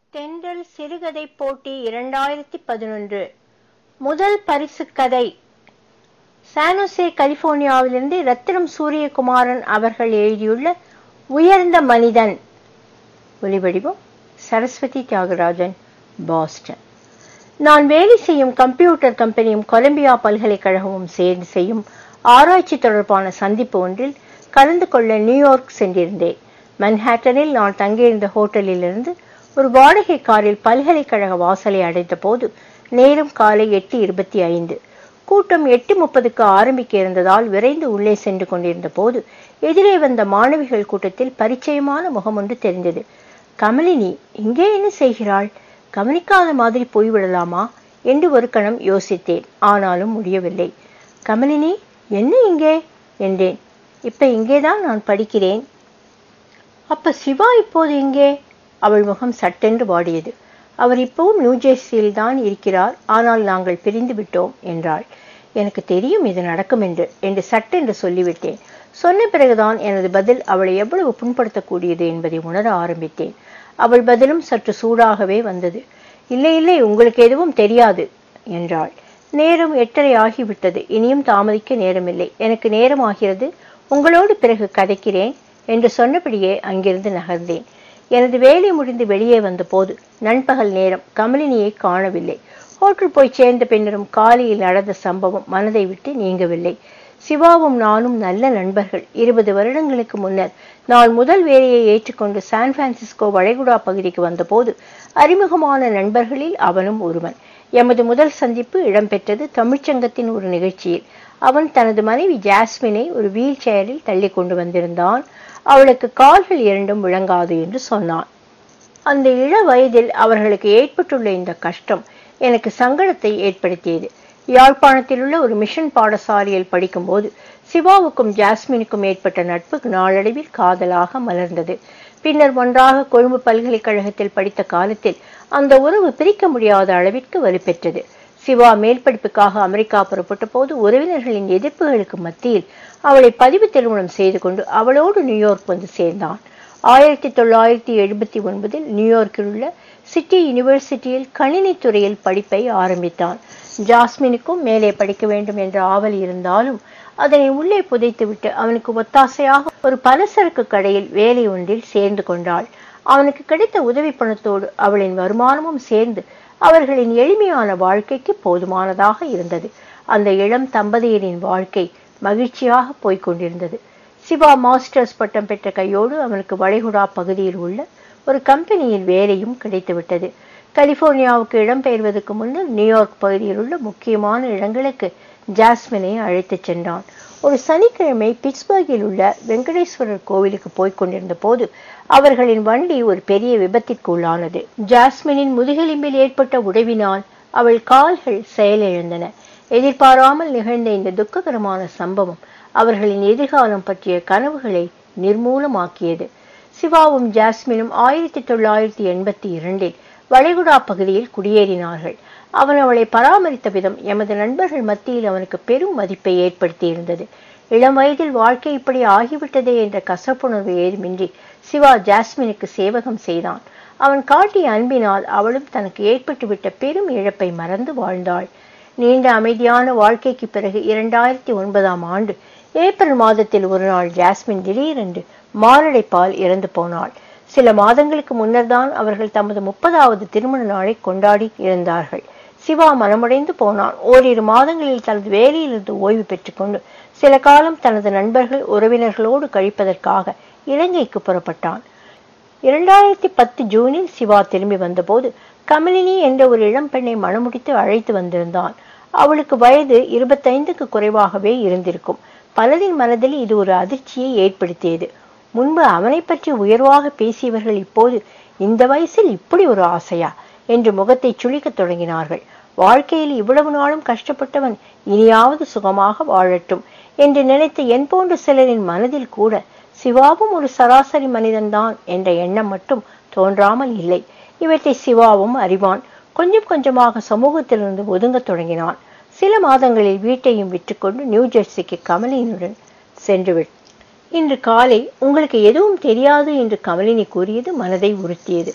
தென்றல் சிறுகதை போட்டி இரண்டாயிரத்தி பதினொன்று முதல் பரிசு கதை சானோசே கலிபோர்னியாவிலிருந்து ரத்தினம் சூரியகுமாரன் அவர்கள் எழுதியுள்ள உயர்ந்த மனிதன் ஒலிவடிவம் சரஸ்வதி தியாகராஜன் பாஸ்டன் நான் வேலை செய்யும் கம்ப்யூட்டர் கம்பெனியும் கொலம்பியா பல்கலைக்கழகமும் சேர்ந்து செய்யும் ஆராய்ச்சி தொடர்பான சந்திப்பு ஒன்றில் கலந்து கொள்ள நியூயார்க் சென்றிருந்தேன் மன்ஹாட்டனில் நான் தங்கியிருந்த ஹோட்டலிலிருந்து ஒரு வாடகை காரில் பல்கலைக்கழக வாசலை அடைந்த போது நேரம் காலை எட்டு இருபத்தி ஐந்து கூட்டம் எட்டு முப்பதுக்கு ஆரம்பிக்க இருந்ததால் விரைந்து உள்ளே சென்று கொண்டிருந்த போது எதிரே வந்த மாணவிகள் கூட்டத்தில் பரிச்சயமான முகம் ஒன்று தெரிந்தது கமலினி இங்கே என்ன செய்கிறாள் கவனிக்காத மாதிரி போய்விடலாமா என்று ஒரு கணம் யோசித்தேன் ஆனாலும் முடியவில்லை கமலினி என்ன இங்கே என்றேன் இப்ப இங்கேதான் நான் படிக்கிறேன் அப்ப சிவா இப்போது எங்கே அவள் முகம் சட்டென்று வாடியது அவர் இப்பவும் நியூஜெர்சியில் தான் இருக்கிறார் ஆனால் நாங்கள் பிரிந்து விட்டோம் என்றாள் எனக்கு தெரியும் இது நடக்கும் என்று என்று சட்டென்று சொல்லிவிட்டேன் சொன்ன பிறகுதான் எனது பதில் அவளை எவ்வளவு புண்படுத்தக்கூடியது என்பதை உணர ஆரம்பித்தேன் அவள் பதிலும் சற்று சூடாகவே வந்தது இல்லை இல்லை உங்களுக்கு எதுவும் தெரியாது என்றாள் நேரம் எட்டரை ஆகிவிட்டது இனியும் தாமதிக்க நேரமில்லை எனக்கு நேரம் ஆகிறது உங்களோடு பிறகு கதைக்கிறேன் என்று சொன்னபடியே அங்கிருந்து நகர்ந்தேன் எனது வேலை முடிந்து வெளியே வந்தபோது நண்பகல் நேரம் கமலினியை காணவில்லை ஹோட்டல் போய் சேர்ந்த பின்னரும் காலையில் நடந்த சம்பவம் மனதை விட்டு நீங்கவில்லை சிவாவும் நானும் நல்ல நண்பர்கள் இருபது வருடங்களுக்கு முன்னர் நான் முதல் வேலையை ஏற்றுக்கொண்டு சான் பிரான்சிஸ்கோ வளைகுடா பகுதிக்கு வந்தபோது அறிமுகமான நண்பர்களில் அவனும் ஒருவன் எமது முதல் சந்திப்பு இடம்பெற்றது தமிழ்ச்சங்கத்தின் ஒரு நிகழ்ச்சியில் அவன் தனது மனைவி ஜாஸ்மினை ஒரு வீல் சேரில் தள்ளி கொண்டு வந்திருந்தான் அவளுக்கு கால்கள் இரண்டும் விளங்காது என்று சொன்னான் அந்த இள வயதில் அவர்களுக்கு ஏற்பட்டுள்ள இந்த கஷ்டம் எனக்கு சங்கடத்தை ஏற்படுத்தியது யாழ்ப்பாணத்தில் உள்ள ஒரு மிஷன் பாடசாலையில் படிக்கும்போது சிவாவுக்கும் ஜாஸ்மினுக்கும் ஏற்பட்ட நட்பு நாளடைவில் காதலாக மலர்ந்தது பின்னர் ஒன்றாக கொழும்பு பல்கலைக்கழகத்தில் படித்த காலத்தில் அந்த உறவு பிரிக்க முடியாத அளவிற்கு வலுப்பெற்றது சிவா மேல் படிப்புக்காக அமெரிக்கா புறப்பட்ட போது உறவினர்களின் எதிர்ப்புகளுக்கு மத்தியில் அவளை பதிவு திருமணம் செய்து கொண்டு அவளோடு நியூயார்க் வந்து சேர்ந்தான் ஆயிரத்தி தொள்ளாயிரத்தி எழுபத்தி ஒன்பதில் நியூயார்க்கில் உள்ள சிட்டி யூனிவர்சிட்டியில் கணினி துறையில் படிப்பை ஆரம்பித்தான் ஜாஸ்மினுக்கும் மேலே படிக்க வேண்டும் என்ற ஆவல் இருந்தாலும் அதனை உள்ளே புதைத்துவிட்டு அவனுக்கு ஒத்தாசையாக ஒரு பலசரக்கு கடையில் வேலை ஒன்றில் சேர்ந்து கொண்டாள் அவனுக்கு கிடைத்த உதவி பணத்தோடு அவளின் வருமானமும் சேர்ந்து அவர்களின் எளிமையான வாழ்க்கைக்கு போதுமானதாக இருந்தது அந்த இளம் தம்பதியரின் வாழ்க்கை மகிழ்ச்சியாக போய்க் கொண்டிருந்தது சிவா மாஸ்டர்ஸ் பட்டம் பெற்ற கையோடு அவனுக்கு வளைகுடா பகுதியில் உள்ள ஒரு கம்பெனியில் வேலையும் கிடைத்துவிட்டது கலிபோர்னியாவுக்கு இடம்பெயர்வதற்கு முன்னர் நியூயார்க் பகுதியில் உள்ள முக்கியமான இடங்களுக்கு ஜாஸ்மினை அழைத்துச் சென்றான் ஒரு சனிக்கிழமை பிட்ஸ்பர்கில் உள்ள வெங்கடேஸ்வரர் கோவிலுக்கு போய்க் கொண்டிருந்த போது அவர்களின் வண்டி ஒரு பெரிய விபத்திற்கு உள்ளானது ஜாஸ்மினின் முதுகெலும்பில் ஏற்பட்ட உடைவினால் அவள் கால்கள் செயலிழந்தன எதிர்பாராமல் நிகழ்ந்த இந்த துக்ககரமான சம்பவம் அவர்களின் எதிர்காலம் பற்றிய கனவுகளை நிர்மூலமாக்கியது சிவாவும் ஜாஸ்மினும் ஆயிரத்தி தொள்ளாயிரத்தி எண்பத்தி இரண்டில் வளைகுடா பகுதியில் குடியேறினார்கள் அவன் அவளை பராமரித்த விதம் எமது நண்பர்கள் மத்தியில் அவனுக்கு பெரும் மதிப்பை ஏற்படுத்தியிருந்தது இளம் வயதில் வாழ்க்கை இப்படி ஆகிவிட்டதே என்ற கசப்புணர்வு ஏதுமின்றி சிவா ஜாஸ்மினுக்கு சேவகம் செய்தான் அவன் காட்டிய அன்பினால் அவளும் தனக்கு ஏற்பட்டுவிட்ட பெரும் இழப்பை மறந்து வாழ்ந்தாள் நீண்ட அமைதியான வாழ்க்கைக்கு பிறகு இரண்டாயிரத்தி ஒன்பதாம் ஆண்டு ஏப்ரல் மாதத்தில் ஒரு நாள் ஜாஸ்மின் திடீரென்று மாரடைப்பால் இறந்து போனாள் சில மாதங்களுக்கு முன்னர் தான் அவர்கள் தமது முப்பதாவது திருமண நாளை கொண்டாடி இருந்தார்கள் சிவா மனமுடைந்து போனான் ஓரிரு மாதங்களில் தனது வேலையிலிருந்து ஓய்வு பெற்றுக்கொண்டு சில காலம் தனது நண்பர்கள் உறவினர்களோடு கழிப்பதற்காக இலங்கைக்கு புறப்பட்டான் இரண்டாயிரத்தி பத்து ஜூனில் சிவா திரும்பி வந்தபோது கமலினி என்ற ஒரு இளம் பெண்ணை மணமுடித்து அழைத்து வந்திருந்தான் அவளுக்கு வயது இருபத்தைந்துக்கு குறைவாகவே இருந்திருக்கும் பலரின் மனதில் இது ஒரு அதிர்ச்சியை ஏற்படுத்தியது முன்பு அவனை பற்றி உயர்வாக பேசியவர்கள் இப்போது இந்த வயசில் இப்படி ஒரு ஆசையா என்று முகத்தை சுளிக்கத் தொடங்கினார்கள் வாழ்க்கையில் இவ்வளவு நாளும் கஷ்டப்பட்டவன் இனியாவது சுகமாக வாழட்டும் என்று நினைத்த என் போன்ற சிலரின் மனதில் கூட சிவாவும் ஒரு சராசரி மனிதன்தான் என்ற எண்ணம் மட்டும் தோன்றாமல் இல்லை இவற்றை சிவாவும் அறிவான் கொஞ்சம் கொஞ்சமாக சமூகத்திலிருந்து ஒதுங்கத் தொடங்கினான் சில மாதங்களில் வீட்டையும் விற்றுக்கொண்டு நியூ ஜெர்சிக்கு கமலினுடன் சென்றுவிட்டான் இன்று காலை உங்களுக்கு எதுவும் தெரியாது என்று கமலினி கூறியது மனதை உறுத்தியது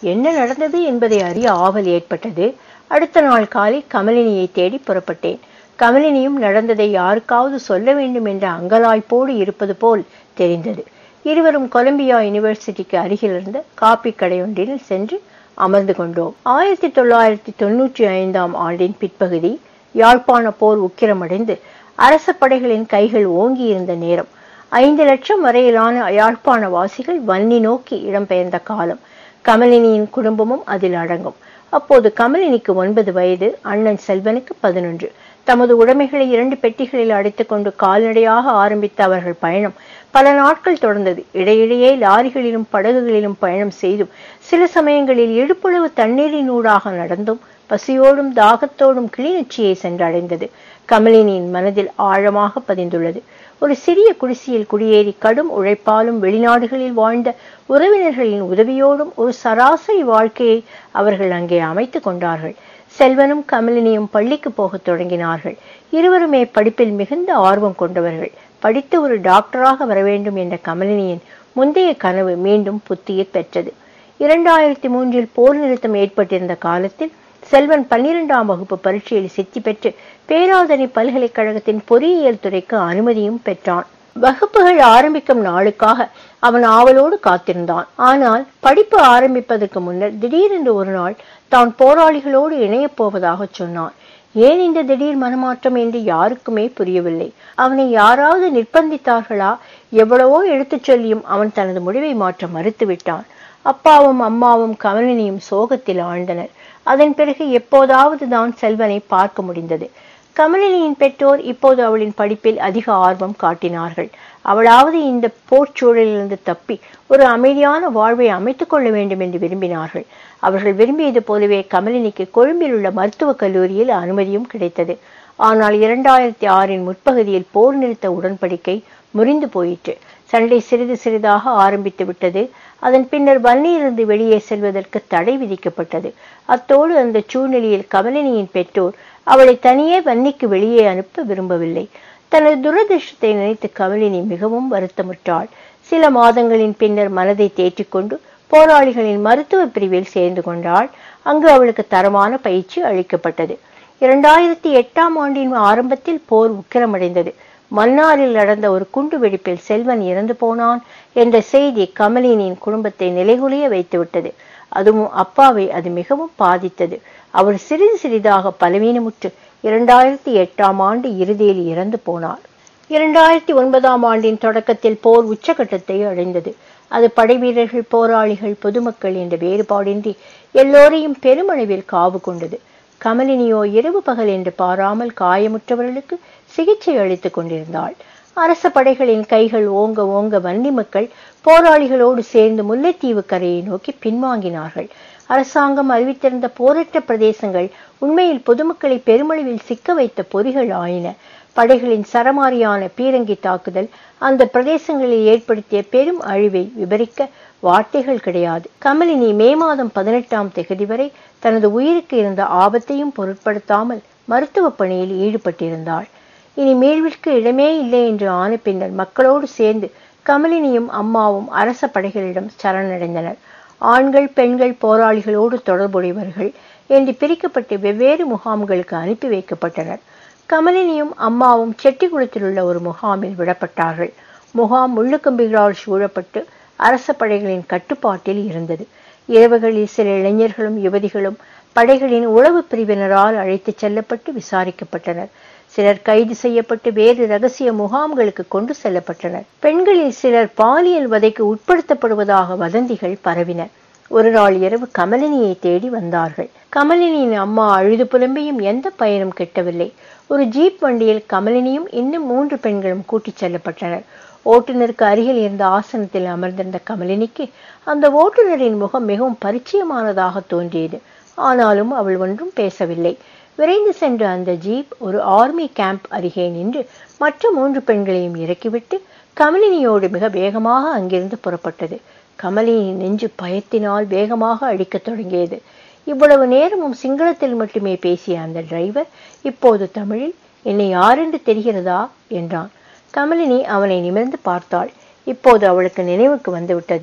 என்ன நடந்தது என்பதை அறிய ஆவல் ஏற்பட்டது அடுத்த நாள் காலை கமலினியை தேடி புறப்பட்டேன் கமலினியும் நடந்ததை யாருக்காவது சொல்ல வேண்டும் என்ற அங்கலாய்ப்போடு இருப்பது போல் தெரிந்தது இருவரும் கொலம்பியா யுனிவர்சிட்டிக்கு அருகில் இருந்த காப்பி கடையொன்றில் சென்று அமர்ந்து கொண்டோம் ஆயிரத்தி தொள்ளாயிரத்தி தொன்னூற்றி ஐந்தாம் ஆண்டின் பிற்பகுதி யாழ்ப்பாண போர் உக்கிரமடைந்து அரச படைகளின் கைகள் ஓங்கி இருந்த நேரம் ஐந்து லட்சம் வரையிலான யாழ்ப்பாண வாசிகள் வன்னி நோக்கி இடம்பெயர்ந்த காலம் கமலினியின் குடும்பமும் அதில் அடங்கும் அப்போது கமலினிக்கு ஒன்பது வயது அண்ணன் செல்வனுக்கு பதினொன்று தமது உடைமைகளை இரண்டு பெட்டிகளில் அடைத்துக்கொண்டு கால்நடையாக ஆரம்பித்த அவர்கள் பயணம் பல நாட்கள் தொடர்ந்தது இடையிடையே லாரிகளிலும் படகுகளிலும் பயணம் செய்தும் சில சமயங்களில் இடுப்புளவு தண்ணீரினூடாக நடந்தும் பசியோடும் தாகத்தோடும் கிளிநொச்சியை சென்றடைந்தது கமலினியின் மனதில் ஆழமாக பதிந்துள்ளது ஒரு சிறிய குடிசையில் குடியேறி கடும் உழைப்பாலும் வெளிநாடுகளில் வாழ்ந்த உறவினர்களின் உதவியோடும் ஒரு சராசரி வாழ்க்கையை அவர்கள் அங்கே அமைத்துக் கொண்டார்கள் செல்வனும் கமலினியும் பள்ளிக்கு போகத் தொடங்கினார்கள் இருவருமே படிப்பில் மிகுந்த ஆர்வம் கொண்டவர்கள் படித்து ஒரு டாக்டராக வர வேண்டும் என்ற கமலினியின் முந்தைய கனவு மீண்டும் புத்துயிர் பெற்றது இரண்டாயிரத்தி மூன்றில் போர் நிறுத்தம் ஏற்பட்டிருந்த காலத்தில் செல்வன் பன்னிரெண்டாம் வகுப்பு பரீட்சையில் சித்தி பெற்று பேராதனை பல்கலைக்கழகத்தின் பொறியியல் துறைக்கு அனுமதியும் பெற்றான் வகுப்புகள் ஆரம்பிக்கும் நாளுக்காக அவன் ஆவலோடு காத்திருந்தான் ஆனால் படிப்பு ஆரம்பிப்பதற்கு முன்னர் திடீரென்று ஒரு நாள் தான் போராளிகளோடு இணையப் போவதாக சொன்னான் ஏன் இந்த திடீர் மனமாற்றம் என்று யாருக்குமே புரியவில்லை அவனை யாராவது நிர்பந்தித்தார்களா எவ்வளவோ எடுத்துச் சொல்லியும் அவன் தனது முடிவை மாற்ற மறுத்துவிட்டான் அப்பாவும் அம்மாவும் கமலினியும் சோகத்தில் ஆழ்ந்தனர் அதன் பிறகு எப்போதாவது தான் செல்வனை பார்க்க முடிந்தது கமலினியின் பெற்றோர் இப்போது அவளின் படிப்பில் அதிக ஆர்வம் காட்டினார்கள் அவளாவது இந்த போர்ச்சூழலிலிருந்து தப்பி ஒரு அமைதியான வாழ்வை அமைத்துக் கொள்ள வேண்டும் என்று விரும்பினார்கள் அவர்கள் விரும்பியது போலவே கமலினிக்கு கொழும்பில் உள்ள மருத்துவக் கல்லூரியில் அனுமதியும் கிடைத்தது ஆனால் இரண்டாயிரத்தி ஆறின் முற்பகுதியில் போர் நிறுத்த உடன்படிக்கை முறிந்து போயிற்று சண்டை சிறிது சிறிதாக ஆரம்பித்து விட்டது அதன் பின்னர் வன்னியிலிருந்து வெளியே செல்வதற்கு தடை விதிக்கப்பட்டது அத்தோடு அந்த சூழ்நிலையில் கமலினியின் பெற்றோர் அவளை தனியே வன்னிக்கு வெளியே அனுப்ப விரும்பவில்லை தனது துரதிருஷ்டத்தை நினைத்து கமலினி மிகவும் வருத்தமுற்றாள் சில மாதங்களின் பின்னர் மனதை தேற்றிக்கொண்டு போராளிகளின் மருத்துவ பிரிவில் சேர்ந்து கொண்டாள் அங்கு அவளுக்கு தரமான பயிற்சி அளிக்கப்பட்டது இரண்டாயிரத்தி எட்டாம் ஆண்டின் ஆரம்பத்தில் போர் உக்கிரமடைந்தது மன்னாரில் நடந்த ஒரு குண்டு வெடிப்பில் செல்வன் இறந்து போனான் என்ற செய்தி கமலினியின் குடும்பத்தை நிலைகுலிய வைத்துவிட்டது அதுவும் அப்பாவை அது மிகவும் பாதித்தது அவர் சிறிது சிறிதாக பலவீனமுற்று இரண்டாயிரத்தி எட்டாம் ஆண்டு இறுதியில் இறந்து போனார் இரண்டாயிரத்தி ஒன்பதாம் ஆண்டின் தொடக்கத்தில் போர் உச்சகட்டத்தை அடைந்தது அது படைவீரர்கள் போராளிகள் பொதுமக்கள் என்ற வேறுபாடின்றி எல்லோரையும் பெருமளவில் காவு கொண்டது கமலினியோ இரவு பகல் என்று பாராமல் காயமுற்றவர்களுக்கு சிகிச்சை அளித்துக் கொண்டிருந்தாள் அரச படைகளின் கைகள் ஓங்க ஓங்க வன்னி மக்கள் போராளிகளோடு சேர்ந்து முல்லைத்தீவு கரையை நோக்கி பின்வாங்கினார்கள் அரசாங்கம் அறிவித்திருந்த போரற்ற பிரதேசங்கள் உண்மையில் பொதுமக்களை பெருமளவில் சிக்க வைத்த பொறிகள் ஆயின படைகளின் சரமாரியான பீரங்கி தாக்குதல் அந்த பிரதேசங்களில் ஏற்படுத்திய பெரும் அழிவை விவரிக்க வார்த்தைகள் கிடையாது கமலினி மே மாதம் பதினெட்டாம் தேதி வரை தனது உயிருக்கு இருந்த ஆபத்தையும் பொருட்படுத்தாமல் மருத்துவ பணியில் ஈடுபட்டிருந்தாள் இனி மீழ்விற்கு இடமே இல்லை என்று ஆன பின்னர் மக்களோடு சேர்ந்து கமலினியும் அம்மாவும் அரச படைகளிடம் சரணடைந்தனர் ஆண்கள் பெண்கள் போராளிகளோடு தொடர்புடையவர்கள் என்று பிரிக்கப்பட்டு வெவ்வேறு முகாம்களுக்கு அனுப்பி வைக்கப்பட்டனர் கமலினியும் அம்மாவும் செட்டிக்குளத்தில் உள்ள ஒரு முகாமில் விடப்பட்டார்கள் முகாம் முள்ளுக்கம்பிகளால் சூழப்பட்டு அரச படைகளின் கட்டுப்பாட்டில் இருந்தது இரவுகளில் சில இளைஞர்களும் யுவதிகளும் படைகளின் உளவு பிரிவினரால் அழைத்துச் செல்லப்பட்டு விசாரிக்கப்பட்டனர் சிலர் கைது செய்யப்பட்டு வேறு ரகசிய முகாம்களுக்கு கொண்டு செல்லப்பட்டனர் பெண்களில் சிலர் பாலியல் வதைக்கு உட்படுத்தப்படுவதாக வதந்திகள் பரவின ஒரு நாள் இரவு கமலினியை தேடி வந்தார்கள் கமலினியின் அம்மா அழுது புலம்பியும் எந்த பயனும் கிட்டவில்லை ஒரு ஜீப் வண்டியில் கமலினியும் இன்னும் மூன்று பெண்களும் கூட்டிச் செல்லப்பட்டனர் ஓட்டுநருக்கு அருகில் இருந்த ஆசனத்தில் அமர்ந்திருந்த கமலினிக்கு அந்த ஓட்டுநரின் முகம் மிகவும் பரிச்சயமானதாக தோன்றியது ஆனாலும் அவள் ஒன்றும் பேசவில்லை விரைந்து சென்ற அந்த ஜீப் ஒரு ஆர்மி கேம்ப் அருகே நின்று மற்ற மூன்று பெண்களையும் இறக்கிவிட்டு கமலினியோடு மிக வேகமாக அங்கிருந்து புறப்பட்டது கமலினியின் நெஞ்சு பயத்தினால் வேகமாக அடிக்கத் தொடங்கியது இவ்வளவு நேரமும் சிங்களத்தில் மட்டுமே பேசிய அந்த டிரைவர் இப்போது தமிழில் என்னை யாரென்று தெரிகிறதா என்றான் கமலினி அவனை நிமிர்ந்து பார்த்தாள் இப்போது அவளுக்கு நினைவுக்கு வந்துவிட்டது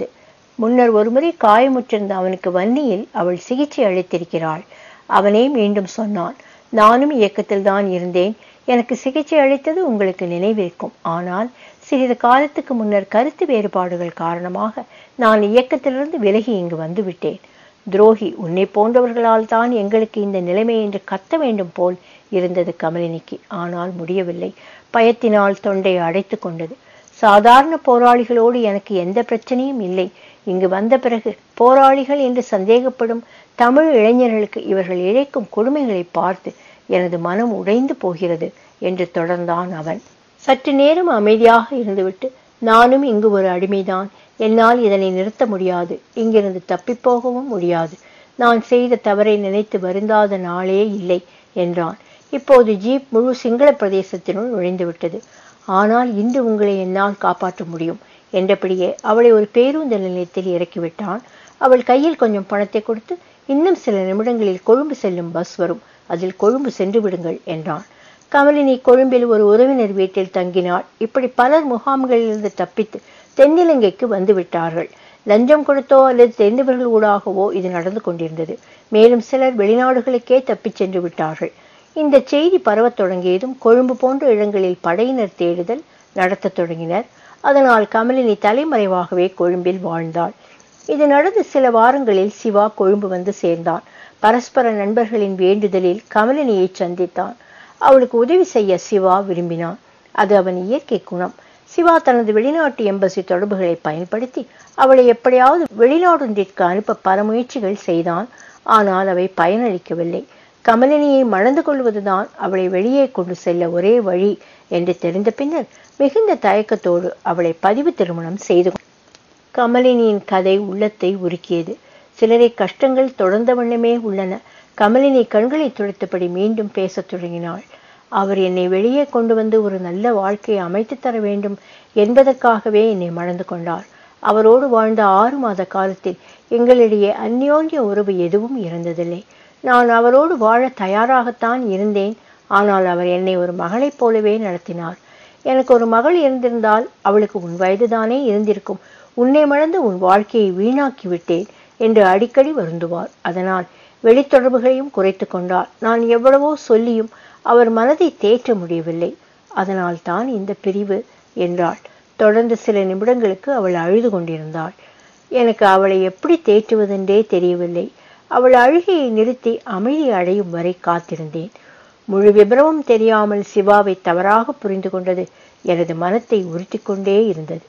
முன்னர் ஒருமுறை காயமுற்றிருந்த அவனுக்கு வன்னியில் அவள் சிகிச்சை அளித்திருக்கிறாள் அவனே மீண்டும் சொன்னான் நானும் இயக்கத்தில் தான் இருந்தேன் எனக்கு சிகிச்சை அளித்தது உங்களுக்கு நினைவிருக்கும் ஆனால் சிறிது காலத்துக்கு முன்னர் கருத்து வேறுபாடுகள் காரணமாக நான் இயக்கத்திலிருந்து விலகி இங்கு வந்துவிட்டேன் துரோகி உன்னை போன்றவர்களால் தான் எங்களுக்கு இந்த நிலைமை என்று கத்த வேண்டும் போல் இருந்தது கமலினிக்கு ஆனால் முடியவில்லை பயத்தினால் தொண்டையை அடைத்து கொண்டது சாதாரண போராளிகளோடு எனக்கு எந்த பிரச்சனையும் இல்லை இங்கு வந்த பிறகு போராளிகள் என்று சந்தேகப்படும் தமிழ் இளைஞர்களுக்கு இவர்கள் இழைக்கும் கொடுமைகளை பார்த்து எனது மனம் உடைந்து போகிறது என்று தொடர்ந்தான் அவன் சற்று நேரம் அமைதியாக இருந்துவிட்டு நானும் இங்கு ஒரு அடிமைதான் என்னால் இதனை நிறுத்த முடியாது இங்கிருந்து தப்பிப்போகவும் முடியாது நான் செய்த தவறை நினைத்து வருந்தாத நாளே இல்லை என்றான் இப்போது ஜீப் முழு சிங்கள பிரதேசத்தினுள் நுழைந்துவிட்டது ஆனால் இன்று உங்களை என்னால் காப்பாற்ற முடியும் என்றபடியே அவளை ஒரு பேருந்து நிலையத்தில் இறக்கிவிட்டான் அவள் கையில் கொஞ்சம் பணத்தை கொடுத்து இன்னும் சில நிமிடங்களில் கொழும்பு செல்லும் பஸ் வரும் அதில் கொழும்பு சென்று விடுங்கள் என்றான் கமலினி கொழும்பில் ஒரு உறவினர் வீட்டில் தங்கினாள் இப்படி பலர் முகாம்களிலிருந்து தப்பித்து தென்னிலங்கைக்கு வந்து விட்டார்கள் லஞ்சம் கொடுத்தோ அல்லது தெரிந்தவர்கள் ஊடாகவோ இது நடந்து கொண்டிருந்தது மேலும் சிலர் வெளிநாடுகளுக்கே தப்பிச் சென்று விட்டார்கள் இந்த செய்தி பரவத் தொடங்கியதும் கொழும்பு போன்ற இடங்களில் படையினர் தேடுதல் நடத்தத் தொடங்கினர் அதனால் கமலினி தலைமறைவாகவே கொழும்பில் வாழ்ந்தாள் இது நடந்து சில வாரங்களில் சிவா கொழும்பு வந்து சேர்ந்தான் பரஸ்பர நண்பர்களின் வேண்டுதலில் கமலினியை சந்தித்தான் அவளுக்கு உதவி செய்ய சிவா விரும்பினான் அது அவன் இயற்கை குணம் சிவா தனது வெளிநாட்டு எம்பசி தொடர்புகளை பயன்படுத்தி அவளை எப்படியாவது வெளிநாடொன்றிற்கு அனுப்ப பல முயற்சிகள் செய்தான் ஆனால் அவை பயனளிக்கவில்லை கமலினியை மணந்து கொள்வதுதான் அவளை வெளியே கொண்டு செல்ல ஒரே வழி என்று தெரிந்த பின்னர் மிகுந்த தயக்கத்தோடு அவளை பதிவு திருமணம் செய்து கமலினியின் கதை உள்ளத்தை உருக்கியது சிலரை கஷ்டங்கள் தொடர்ந்த வண்ணமே உள்ளன கமலினி கண்களை துடைத்தபடி மீண்டும் பேசத் தொடங்கினாள் அவர் என்னை வெளியே கொண்டு வந்து ஒரு நல்ல வாழ்க்கையை அமைத்து தர வேண்டும் என்பதற்காகவே என்னை மணந்து கொண்டார் அவரோடு வாழ்ந்த ஆறு மாத காலத்தில் எங்களிடையே அந்யோன்ய உறவு எதுவும் இருந்ததில்லை நான் அவரோடு வாழ தயாராகத்தான் இருந்தேன் ஆனால் அவர் என்னை ஒரு மகளைப் போலவே நடத்தினார் எனக்கு ஒரு மகள் இருந்திருந்தால் அவளுக்கு உன் வயதுதானே இருந்திருக்கும் உன்னை மறந்து உன் வாழ்க்கையை வீணாக்கி விட்டேன் என்று அடிக்கடி வருந்துவார் அதனால் வெளித்தொடர்புகளையும் குறைத்து கொண்டார் நான் எவ்வளவோ சொல்லியும் அவர் மனதை தேற்ற முடியவில்லை அதனால் தான் இந்த பிரிவு என்றாள் தொடர்ந்து சில நிமிடங்களுக்கு அவள் அழுது கொண்டிருந்தாள் எனக்கு அவளை எப்படி தேற்றுவதென்றே தெரியவில்லை அவள் அழுகையை நிறுத்தி அமைதி அடையும் வரை காத்திருந்தேன் முழு விபரமும் தெரியாமல் சிவாவை தவறாக புரிந்து கொண்டது எனது மனத்தை உறுத்தி கொண்டே இருந்தது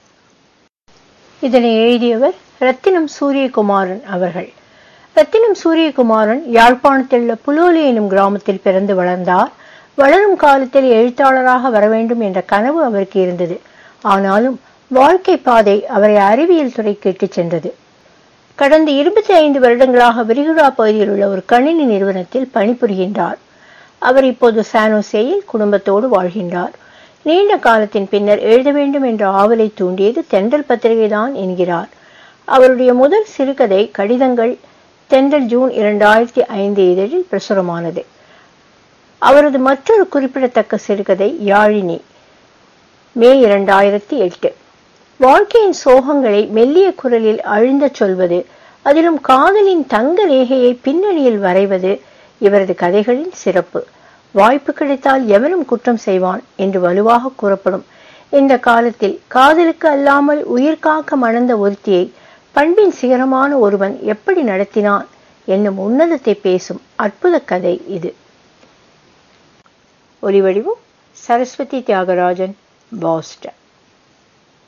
இதனை எழுதியவர் ரத்தினம் சூரியகுமாரன் அவர்கள் ரத்தினம் சூரியகுமாரன் யாழ்ப்பாணத்தில் உள்ள புலோலி எனும் கிராமத்தில் பிறந்து வளர்ந்தார் வளரும் காலத்தில் எழுத்தாளராக வர வேண்டும் என்ற கனவு அவருக்கு இருந்தது ஆனாலும் வாழ்க்கை பாதை அவரை அறிவியல் துறைக்கு இட்டுச் சென்றது கடந்த இருபத்தி ஐந்து வருடங்களாக விரிகுடா பகுதியில் உள்ள ஒரு கணினி நிறுவனத்தில் பணிபுரிகின்றார் அவர் இப்போது சானோசேயில் குடும்பத்தோடு வாழ்கின்றார் நீண்ட காலத்தின் பின்னர் எழுத வேண்டும் என்ற ஆவலை தூண்டியது தென்றல் பத்திரிகைதான் என்கிறார் அவருடைய முதல் சிறுகதை கடிதங்கள் தென்றல் ஜூன் இரண்டாயிரத்தி ஐந்து இதழில் பிரசுரமானது அவரது மற்றொரு குறிப்பிடத்தக்க சிறுகதை யாழினி மே இரண்டாயிரத்தி எட்டு வாழ்க்கையின் சோகங்களை மெல்லிய குரலில் அழுந்தச் சொல்வது அதிலும் காதலின் தங்க ரேகையை பின்னணியில் வரைவது இவரது கதைகளின் சிறப்பு வாய்ப்பு கிடைத்தால் எவரும் குற்றம் செய்வான் என்று வலுவாக கூறப்படும் இந்த காலத்தில் காதலுக்கு அல்லாமல் உயிர் காக்க மணந்த ஒருத்தியை பண்பின் சிகரமான ஒருவன் எப்படி நடத்தினான் என்னும் உன்னதத்தை பேசும் அற்புத கதை இது ஒலிவடிவும் சரஸ்வதி தியாகராஜன் பாஸ்டன்